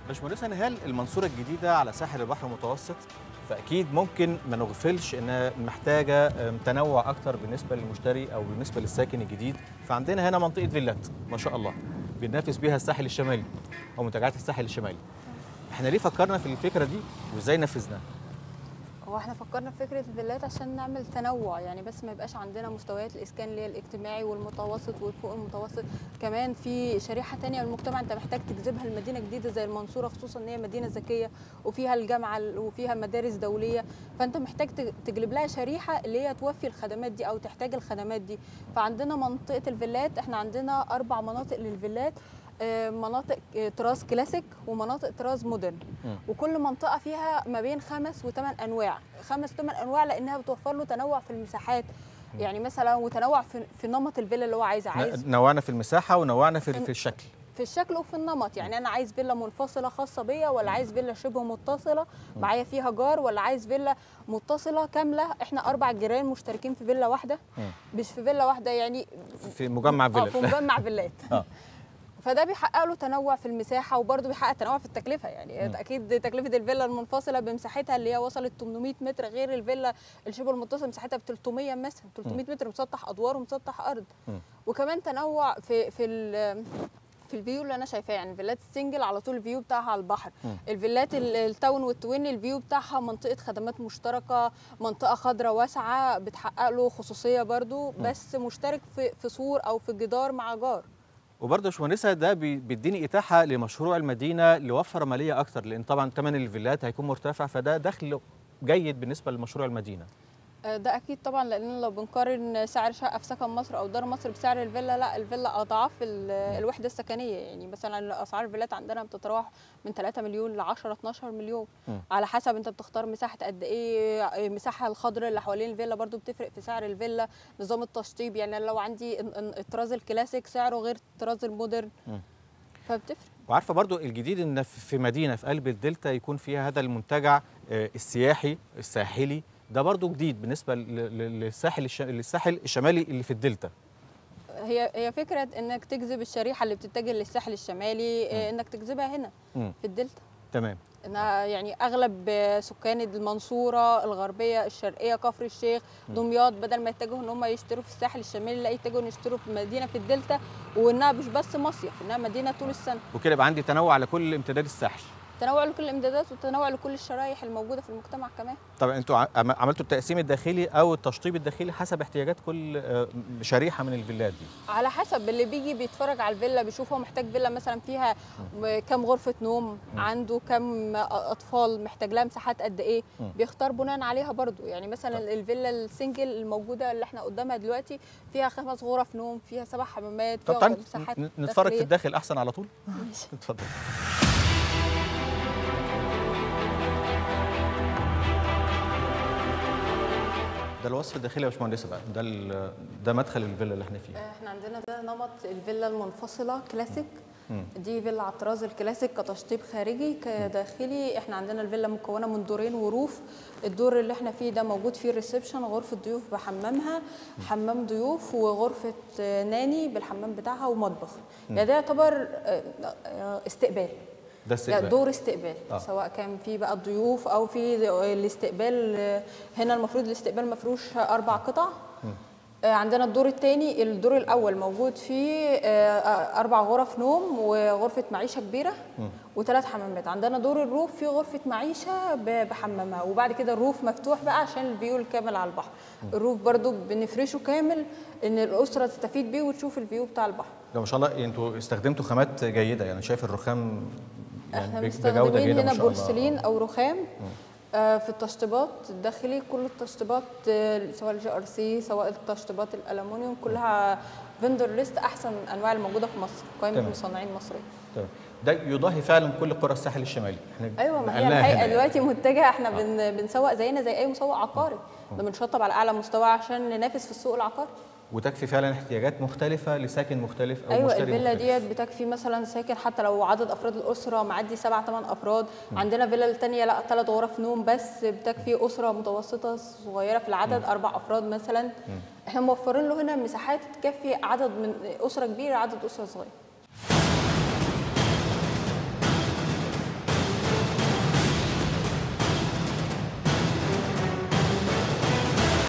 باشمهندسة هل المنصورة الجديدة على ساحل البحر المتوسط فأكيد ممكن ما نغفلش إنها محتاجة أم، تنوع أكتر بالنسبة للمشتري أو بالنسبة للساكن الجديد فعندنا هنا منطقة فيلات ما شاء الله بننافس بيها الساحل الشمالي أو منتجعات الساحل الشمالي احنا ليه فكرنا في الفكرة دي وإزاي نفذناها؟ هو احنا فكرنا في فكره الفيلات عشان نعمل تنوع يعني بس ما يبقاش عندنا مستويات الاسكان اللي هي الاجتماعي والمتوسط والفوق المتوسط كمان في شريحه تانية من المجتمع انت محتاج تجذبها لمدينه جديده زي المنصوره خصوصا ان هي مدينه ذكيه وفيها الجامعه ال- وفيها مدارس دوليه فانت محتاج تج- تجلب لها شريحه اللي هي توفي الخدمات دي او تحتاج الخدمات دي فعندنا منطقه الفيلات احنا عندنا اربع مناطق للفيلات آه، مناطق آه، طراز كلاسيك ومناطق طراز مودرن مم. وكل منطقه فيها ما بين خمس وثمان انواع خمس ثمان انواع لانها بتوفر له تنوع في المساحات يعني مثلا وتنوع في, في نمط الفيلا اللي هو عايزه عايز نوعنا في المساحة ونوعنا في, في الشكل في الشكل وفي النمط يعني انا عايز فيلا منفصله خاصه بيا ولا عايز فيلا شبه متصله معايا فيها جار ولا عايز فيلا متصله كامله احنا اربع جيران مشتركين في فيلا واحده مم. مش في فيلا واحده يعني في مجمع اه في فيلات مجمع فيلات آه. فده بيحقق له تنوع في المساحه وبرضه بيحقق تنوع في التكلفه يعني مم. اكيد تكلفه الفيلا المنفصله بمساحتها اللي هي وصلت 800 متر غير الفيلا الشبه المتصل مساحتها ب 300 مثلا 300 متر مسطح ادوار ومسطح ارض مم. وكمان تنوع في في ال- في الفيو اللي انا شايفاه يعني فيلات السنجل على طول الفيو بتاعها على البحر مم. الفيلات ال- التاون والتوين الفيو بتاعها منطقه خدمات مشتركه منطقه خضراء واسعه بتحقق له خصوصيه برضو بس مشترك في في سور او في جدار مع جار وبرضه يا باشمهندسة ده بي- بيديني إتاحة لمشروع المدينة ليوفر مالية أكتر لأن طبعا ثمن الفيلات هيكون مرتفع فده دخل جيد بالنسبة لمشروع المدينة آه، ده اكيد طبعا لان لو بنقارن سعر شقه في سكن مصر او دار مصر بسعر الفيلا لا الفيلا اضعاف ال- الوحده السكنيه يعني مثلا اسعار الفيلات عندنا بتتراوح من 3 مليون ل 10 12 مليون مم. على حسب انت بتختار مساحه قد ايه آه، المساحه الخضراء اللي حوالين الفيلا برضو بتفرق في سعر الفيلا نظام التشطيب يعني لو عندي ال- ال- الطراز الكلاسيك سعره غير الطراز المودرن مم. فبتفرق وعارفه برضو الجديد ان في مدينه في قلب الدلتا يكون فيها هذا المنتجع آه، السياحي الساحلي ده برضو جديد بالنسبه ل- ل- للساحل الش- للساحل الشمالي اللي في الدلتا هي هي فكره انك تجذب الشريحه اللي بتتجه للساحل الشمالي آه، انك تجذبها هنا مم. في الدلتا تمام انها يعني اغلب سكان المنصوره الغربيه الشرقيه كفر الشيخ دمياط بدل ما يتجهوا ان هم يشتروا في الساحل الشمالي لا يتجهوا ان يشتروا في مدينه في الدلتا وانها مش بس مصيف انها مدينه طول السنه وكده يبقى عندي تنوع على كل امتداد الساحل تنوع لكل الامدادات وتنوع لكل الشرايح الموجوده في المجتمع كمان طبعا انتوا ع- عم- عملتوا التقسيم الداخلي او التشطيب الداخلي حسب احتياجات كل آه، شريحه من الفيلات دي على حسب اللي بيجي بيتفرج على الفيلا بيشوف هو محتاج فيلا مثلا فيها م- كام غرفه نوم عنده كام اطفال محتاج لها مساحات قد ايه مم. بيختار بناء عليها برضو يعني مثلا الفيلا السنجل الموجوده اللي احنا قدامها دلوقتي فيها خمس غرف نوم فيها سبع حمامات طب فيها تعالى مساحات ن- نتفرج في داخلية. الداخل احسن على طول ماشي. اتفضل ده الوصف الداخلي يا باشمهندسه بقى ده ال- ده مدخل الفيلا اللي احنا فيه احنا عندنا ده نمط الفيلا المنفصله كلاسيك مم. دي فيلا على الطراز الكلاسيك كتشطيب خارجي كداخلي احنا عندنا الفيلا مكونه من دورين وروف الدور اللي احنا فيه ده موجود فيه الريسبشن غرفه ضيوف بحمامها حمام ضيوف وغرفه آه، ناني بالحمام بتاعها ومطبخ يعني ده يعتبر آه، آه، استقبال ده لا استقبال دور استقبال آه. آه. سواء كان في بقى ضيوف او في الاستقبال آه، هنا المفروض الاستقبال مفروش اربع قطع آه، عندنا الدور الثاني الدور الاول موجود فيه آه، آه، اربع غرف نوم وغرفه معيشه كبيره وثلاث حمامات عندنا دور الروف فيه غرفه معيشه ب- بحمامها وبعد كده الروف مفتوح بقى عشان الفيو الكامل على البحر الروف برضو بنفرشه كامل ان الاسره تستفيد بيه وتشوف الفيو بتاع البحر ده ما شاء الله انتوا استخدمتوا خامات جيده يعني شايف الرخام احنا يعني بج- بجوده مستخدمين جيده هنا ما شاء الله بورسلين او رخام آه، في التشطيبات الداخلي كل التشطيبات آه، سواء الجي ار سي سواء التشطيبات الالومنيوم كلها فيندور ليست احسن انواع الموجوده في مصر قائمه تمام. مصنعين مصريه تمام. ده يضاهي فعلا كل قرى الساحل الشمالي احنا ايوه ما هي نقلناها الحقيقه هنا يعني. دلوقتي متجهه احنا بن بنسوق زينا زي اي مسوق عقاري ده بنشطب على اعلى مستوى عشان ننافس في السوق العقاري وتكفي فعلا احتياجات مختلفه لساكن مختلف او ايوه مشتري الفيلا مختلف. ديت بتكفي مثلا ساكن حتى لو عدد افراد الاسره معدي سبع ثمان افراد عندنا فيلا الثانيه لا ثلاث غرف نوم بس بتكفي اسره متوسطه صغيره في العدد اربع افراد مثلا احنا موفرين له هنا مساحات تكفي عدد من اسره كبيره عدد اسره صغيره